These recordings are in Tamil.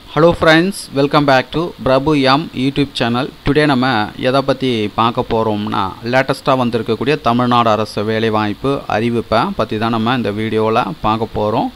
hello friends welcome back to Prabhu M YouTube channel today நம்ம எதை பற்றி பார்க்க போகிறோம்னா லேட்டஸ்ட்டாக வந்திருக்கக்கூடிய தமிழ்நாடு அரசு வேலைவாய்ப்பு அறிவிப்பை பற்றி தான் நம்ம இந்த வீடியோவில் பார்க்க போகிறோம்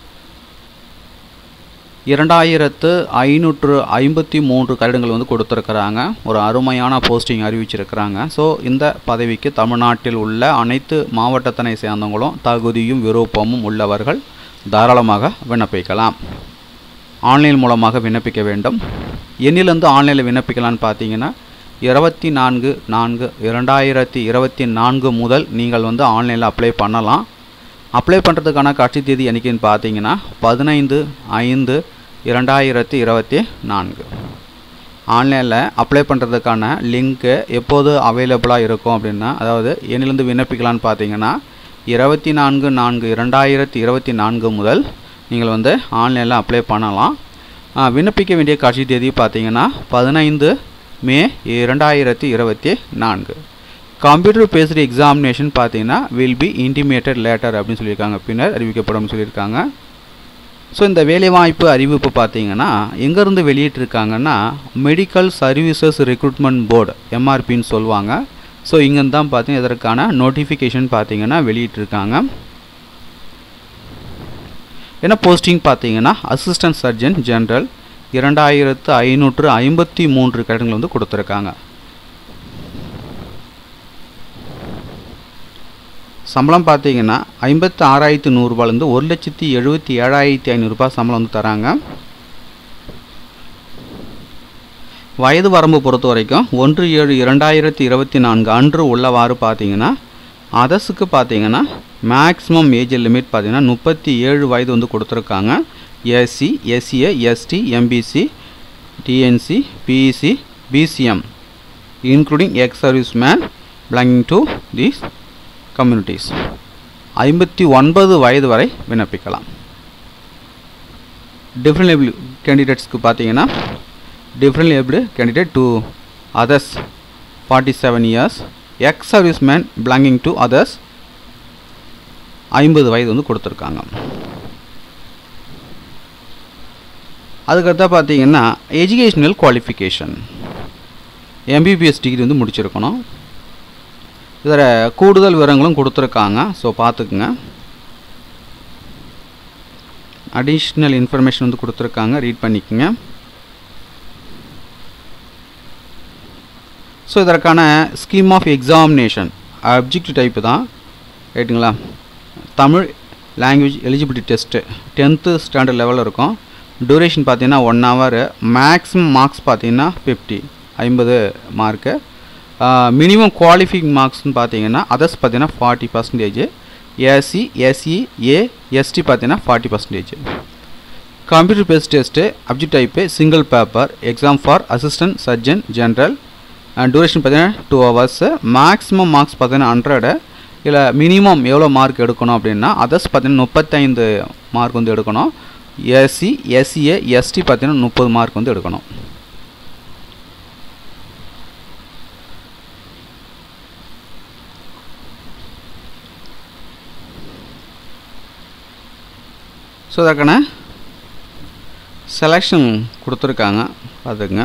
இரண்டாயிரத்து ஐநூற்று ஐம்பத்தி மூன்று கட்டிடங்கள் வந்து கொடுத்துருக்குறாங்க ஒரு அருமையான போஸ்டிங் அறிவிச்சிருக்கிறாங்க ஸோ இந்த பதவிக்கு தமிழ்நாட்டில் உள்ள அனைத்து மாவட்டத்தினை சேர்ந்தவங்களும் தகுதியும் விருப்பமும் உள்ளவர்கள் தாராளமாக விண்ணப்பிக்கலாம் ஆன்லைன் மூலமாக விண்ணப்பிக்க வேண்டும் எண்ணிலிருந்து ஆன்லைனில் விண்ணப்பிக்கலான்னு பார்த்தீங்கன்னா இருபத்தி நான்கு நான்கு இரண்டாயிரத்தி இருபத்தி நான்கு முதல் நீங்கள் வந்து ஆன்லைனில் அப்ளை பண்ணலாம் அப்ளை பண்ணுறதுக்கான கட்சி தேதி என்னைக்குன்னு பார்த்தீங்கன்னா பதினைந்து ஐந்து இரண்டாயிரத்தி இருபத்தி நான்கு ஆன்லைனில் அப்ளை பண்ணுறதுக்கான லிங்க்கு எப்போது அவைலபிளாக இருக்கும் அப்படின்னா அதாவது எண்ணிலிருந்து விண்ணப்பிக்கலான்னு பார்த்தீங்கன்னா இருபத்தி நான்கு நான்கு இரண்டாயிரத்தி இருபத்தி நான்கு முதல் நீங்கள் வந்து ஆன்லைனில் அப்ளை பண்ணலாம் ஆ, விண்ணப்பிக்க வேண்டிய கடைசி தேதி பார்த்தீங்கன்னா பதினைந்து மே இரண்டாயிரத்தி இருபத்தி நான்கு கம்ப்யூட்டர் பேஸ்டு எக்ஸாமினேஷன் பார்த்தீங்கன்னா வில் பி இன்டிமேட்டட் லேட்டர் அப்படின்னு சொல்லியிருக்காங்க பின்னர் அறிவிக்கப்படும் சொல்லியிருக்காங்க ஸோ இந்த வேலைவாய்ப்பு அறிவிப்பு பார்த்தீங்கன்னா எங்கேருந்து வெளியிட்டிருக்காங்கன்னா மெடிக்கல் சர்வீசஸ் ரெக்ரூட்மெண்ட் போர்டு எம்ஆர்பின்னு சொல்லுவாங்க ஸோ இங்கேருந்து தான் பார்த்தீங்கன்னா இதற்கான நோட்டிஃபிகேஷன் பார்த்தீங்கன்னா வெளியிட்டிருக்காங்க என்ன போஸ்டிங் பார்த்தீங்கன்னா அசிஸ்டன்ட் சர்ஜன் ஜெனரல் இரண்டாயிரத்து ஐநூற்று ஐம்பத்தி மூன்று கட்டங்கள் வந்து கொடுத்துருக்காங்க சம்பளம் பார்த்தீங்கன்னா ஐம்பத்து ஆறாயிரத்து நூறுரூபாலேருந்து ஒரு லட்சத்தி எழுபத்தி ஏழாயிரத்தி ஐநூறுரூபா சம்பளம் வந்து தராங்க வயது வரம்பு பொறுத்த வரைக்கும் ஒன்று ஏழு இரண்டாயிரத்தி இருபத்தி நான்கு அன்று உள்ளவாறு பார்த்தீங்கன்னா அதர்ஸுக்கு பார்த்தீங்கன்னா மேக்ஸிமம் ஏஜ் லிமிட் பார்த்தீங்கன்னா முப்பத்தி ஏழு வயது வந்து கொடுத்துருக்காங்க SC SCA ST MBC DNC BEC BCM including ex service man belonging to these communities ஐம்பத்தி ஒன்பது வயது வரை விண்ணப்பிக்கலாம் டிஃப்ரெண்ட் ஏபிள் கேண்டிடேட்ஸ்க்கு பார்த்தீங்கன்னா different able candidate to others forty seven years ex service man belonging to others ஐம்பது வயது வந்து கொடுத்துருக்காங்க அதுக்கடுத்தா பார்த்தீங்கன்னா எஜுகேஷ்னல் குவாலிஃபிகேஷன் எம்பிபிஎஸ் டிகிரி வந்து முடிச்சிருக்கணும் இதில் கூடுதல் விவரங்களும் கொடுத்துருக்காங்க ஸோ பார்த்துக்குங்க அடிஷ்னல் இன்ஃபர்மேஷன் வந்து கொடுத்துருக்காங்க ரீட் பண்ணிக்கோங்க ஸோ இதற்கான scheme of examination objective type தான் ரைட்டுங்களா Tamil language eligibility test tenth standard லெவலில் இருக்கும் டூரேஷன் பார்த்தீங்கன்னா ஒன் ஹவர் மேக்ஸிமம் மார்க்ஸ் பார்த்தீங்கன்னா ஃபிஃப்டி ஐம்பது மார்க்கு மினிமம் குவாலிஃபிங் மார்க்ஸ்னு பார்த்தீங்கன்னா அதர்ஸ் பார்த்தீங்கன்னா forty percentage SC SE A ST பார்த்தீங்கன்னா forty percentage computer based test object type single paper exam for assistant surgeon general duration பார்த்தீங்கன்னா டூ ஹவர்ஸு மேக்ஸிமம் மார்க்ஸ் பார்த்தீங்கன்னா ஹண்ட்ரடு இல்லை மினிமம் எவ்வளோ மார்க் எடுக்கணும் அப்படின்னா அதர்ஸ் பார்த்தீங்கன்னா முப்பத்தைந்து மார்க் வந்து எடுக்கணும் எஸ்சி எஸ்சிஏ எஸ்டி பார்த்தீங்கன்னா முப்பது மார்க் வந்து எடுக்கணும் ஸோ அதற்கான செலெக்ஷன் கொடுத்துருக்காங்க பார்த்துக்குங்க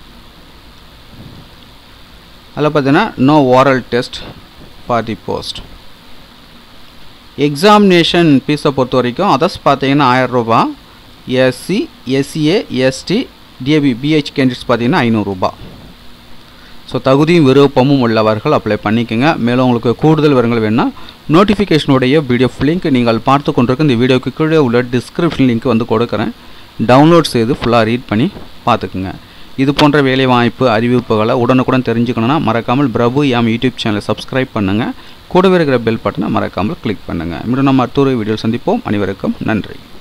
அதில் பார்த்தீங்கன்னா no oral test for the post examination ஃபீஸை பொறுத்த வரைக்கும் அதர்ஸ் பார்த்தீங்கன்னா ஆயிரம் ரூபா SC SCA ST DAP PH candidates பார்த்தீங்கன்னா ஐநூறுரூபா ஸோ தகுதியும் விருப்பமும் உள்ளவர்கள் அப்ளை பண்ணிக்கோங்க மேலும் உங்களுக்கு கூடுதல் விவரங்கள் வேணும்னா நோட்டிஃபிகேஷனுடைய பிடிஎஃப் லிங்க் நீங்கள் பார்த்து கொண்டிருக்க இந்த வீடியோக்கு கீழே உள்ள டிஸ்கிரிப்ஷன் லிங்க் வந்து கொடுக்குறேன் டவுன்லோட் செய்து ஃபுல்லாக ரீட் பண்ணி பார்த்துக்குங்க இது போன்ற வேலைவாய்ப்பு அறிவிப்புகளை உடனுக்குடன் தெரிஞ்சுக்கணுன்னா மறக்காமல் பிரபு எம் யூடியூப் சேனலை சப்ஸ்கிரைப் பண்ணுங்கள் கூடவே இருக்கிற பெல் பட்டனை மறக்காமல் கிளிக் பண்ணுங்கள் மீண்டும் நம்ம அடுத்த ஒரு வீடியோ சந்திப்போம் அனைவருக்கும் நன்றி